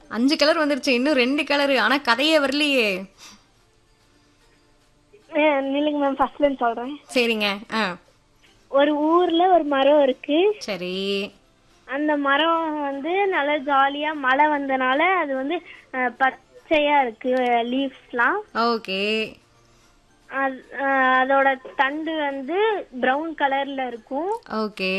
அஞ்சு கலர் வந்துருச்சு இன்னும் ரெண்டு கலர் ஆனா கதையே வரலையே அஹ் நில்லுங்க மேம் ஃபர்ஸ்ட்ல இருந்து சொல்றேன் சரிங்க ஆ ஒரு ஊர்ல ஒரு மரம் இருக்கு சரி அந்த மரம் வந்து நல்லா ஜாலியா மழை வந்தனால அது வந்து அஹ், பச்சையா இருக்கு லீவ்ஸ்லாம் ஓகே அதோட தண்டு வந்து பிரவுன் கலர்ல இருக்கும் ஓகே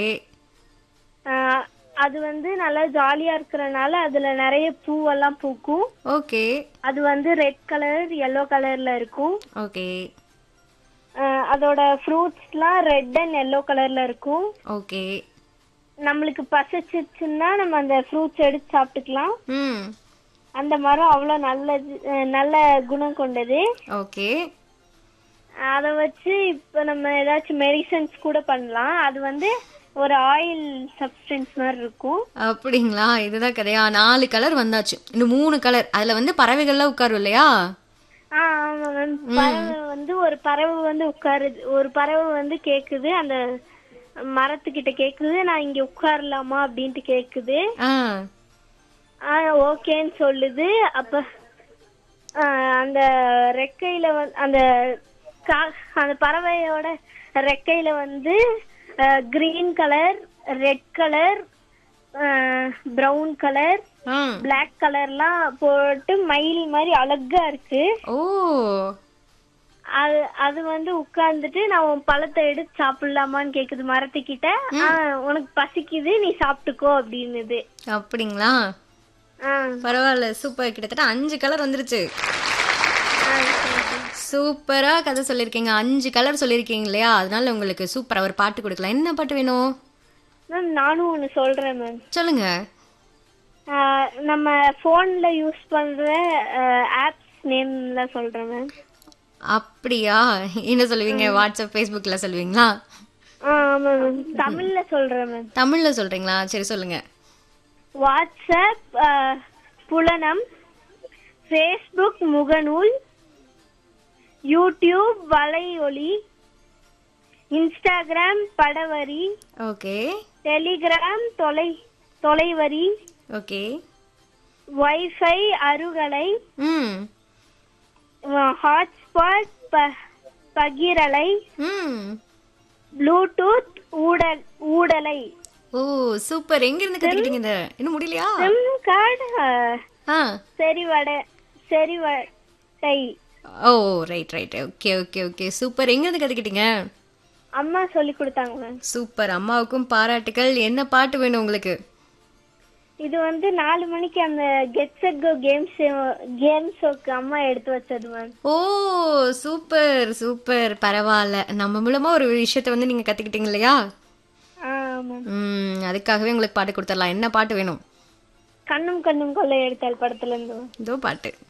அஹ், அது வந்து நல்லா ஜாலியா இருக்கறனால அதுல நிறைய பூவெல்லாம் பூக்கும் ஓகே அது வந்து ரெட் கலர் yellow கலர்ல இருக்கும் ஓகே அஹ், அதோட ஃப்ரூட்ஸ்லாம் ரெட் அண்ட் yellow கலர்ல இருக்கும் ஓகே நம்மளுக்கு பசிச்சிச்சுன்னா நம்ம அந்த ஃப்ரூட்ஸ் எடுத்து சாப்பிட்டுக்கலாம் ம் அந்த மரம் அவ்வளோ நல்லது அஹ், நல்ல குணம் கொண்டது ஓகே அதை வச்சு இப்போ நம்ம ஏதாச்சும் மெடிசன்ஸ் கூட பண்ணலாம் அது வந்து ஒரு ஆயில் சப்ஸ்டன்ஸ் மாதிரி இருக்கும் அப்படிங்களா இதுதான் கதையா நாலு கலர் வந்தாச்சு இன்னும் மூணு கலர் அதுல வந்து பறவைகள்லாம் உட்காரும் இல்லையா ஆ ஆமா மேம் பறவை வந்து ஒரு பறவை வந்து உட்காருது ஒரு பறவை வந்து கேக்குது அந்த மரத்துக்கிட்ட கேக்குது நான் இங்க உட்காரலாமா அப்படின்ட்டு கேக்குது ஆ ஆ ஓகேன்னு சொல்லுது அப்ப ஆ, அந்த ரெக்கையில வந்து அந்த கா- அந்த பறவையோட ரெக்கையில வந்து green colour red colour brown colour ம் பிளாக் கலர்லாம் போட்டு மயில் மாதிரி அழகா இருக்கு ஓ அது அது வந்து உட்கார்ந்துட்டு நான் உன் பழத்தை எடுத்து சாப்பிடலாமான்னு கேக்குது மரத்துக்கிட்ட ஆ, உனக்கு பசிக்குது நீ சாப்பிட்டுக்கோ அப்படின்னுது அப்படிங்களா ஆ பரவாயில்ல சூப்பர் கிட்டத்தட்ட அஞ்சு கலர் வந்துருச்சு ஆ, சரி. சூப்பரா கதை சொல்லியிருக்கீங்க அஞ்சு கலர் சொல்லியிருக்கீங்க இல்லையா அதனால உங்களுக்கு சூப்பரா ஒரு பாட்டு கொடுக்கலாம் என்ன பாட்டு வேணும் மேம் நானும் ஒன்று சொல்றேன் மேம் சொல்லுங்க நம்ம ஃபோன்ல யூஸ் பண்ற ஆப்ஸ் நேம்ல சொல்றேன் மேம் அப்படியா என்ன சொல்லுவீங்க வாட்ஸ்அப் ஃபேஸ்புக்ல சொல்லுவீங்களா ஆ ஆமா மேம் தமிழ்ல சொல்றேன் மேம் தமிழ்ல சொல்றீங்களா சரி சொல்லுங்க வாட்ஸ்அப் அஹ், புலனம் ஃபேஸ்புக் முகநூல் யூடியூப் வலையொலி இன்ஸ்டாகிராம் படவரி ஓகே டெலிகிராம் தொலை தொலைவரி ஓகே வைஃபை அருகலை ம் ஹாட்ஸ்பாட் ப பகிரலை ம் ப்ளூடூத் ஊடல் ஊடலை ஓ சூப்பர் எங்க இருந்து கத்துக்கிட்டீங்க இந்த இன்னும் முடியலையா சிம் கார்டு ஆ செறிவடை செறிவடை oh right right okay okay okay super எங்க இருந்து கத்துக்கிட்டீங்க அம்மா சொல்லி கொடுத்தாங்க மேம் சூப்பர் அம்மாவுக்கும் பாராட்டுகள் என்ன பாட்டு வேணும் உங்களுக்கு இது வந்து நாலு மணிக்கு அந்த get set go games game ஷோக்கு அம்மா எடுத்து வச்சது மேம் ஓ சூப்பர் சூப்பர் பரவாயில்ல நம்ம மூலமா ஒரு விஷயத்தை வந்து நீங்க கத்துக்கிட்டீங்க இல்லையா ஆமாம் ம் அதுக்காகவே உங்களுக்கு பாட்டு கொடுத்துடலாம் என்ன பாட்டு வேணும் கண்ணும் கண்ணும் கொள்ளை எடுத்தால் படத்துல இருந்து இதோ பாட்டு